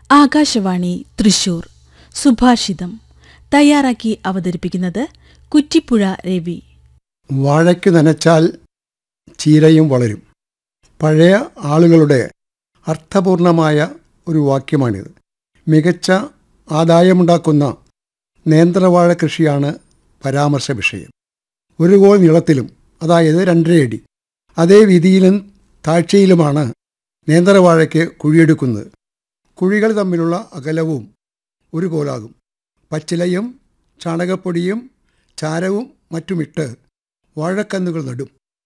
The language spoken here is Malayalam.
ആകാശവാണി തൃശൂർ സുഭാഷിതം തയ്യാറാക്കി അവതരിപ്പിക്കുന്നത് കുറ്റിപ്പുഴ രവി വാഴയ്ക്ക് നനച്ചാൽ ചീരയും വളരും പഴയ ആളുകളുടെ അർത്ഥപൂർണമായ ഒരു വാക്യമാണിത് മികച്ച ആദായമുണ്ടാക്കുന്ന നേന്ത്രവാഴ കൃഷിയാണ് പരാമർശ വിഷയം ഒരു ഗോൾ നീളത്തിലും അതായത് രണ്ടരയടി അതേ വീതിയിലും താഴ്ചയിലുമാണ് നേന്ത്രവാഴയ്ക്ക് കുഴിയെടുക്കുന്നത് കുഴികൾ തമ്മിലുള്ള അകലവും ഒരു കോലാകും പച്ചിലയും ചാണകപ്പൊടിയും ചാരവും മറ്റുമിട്ട് വാഴക്കന്നുകൾ നടും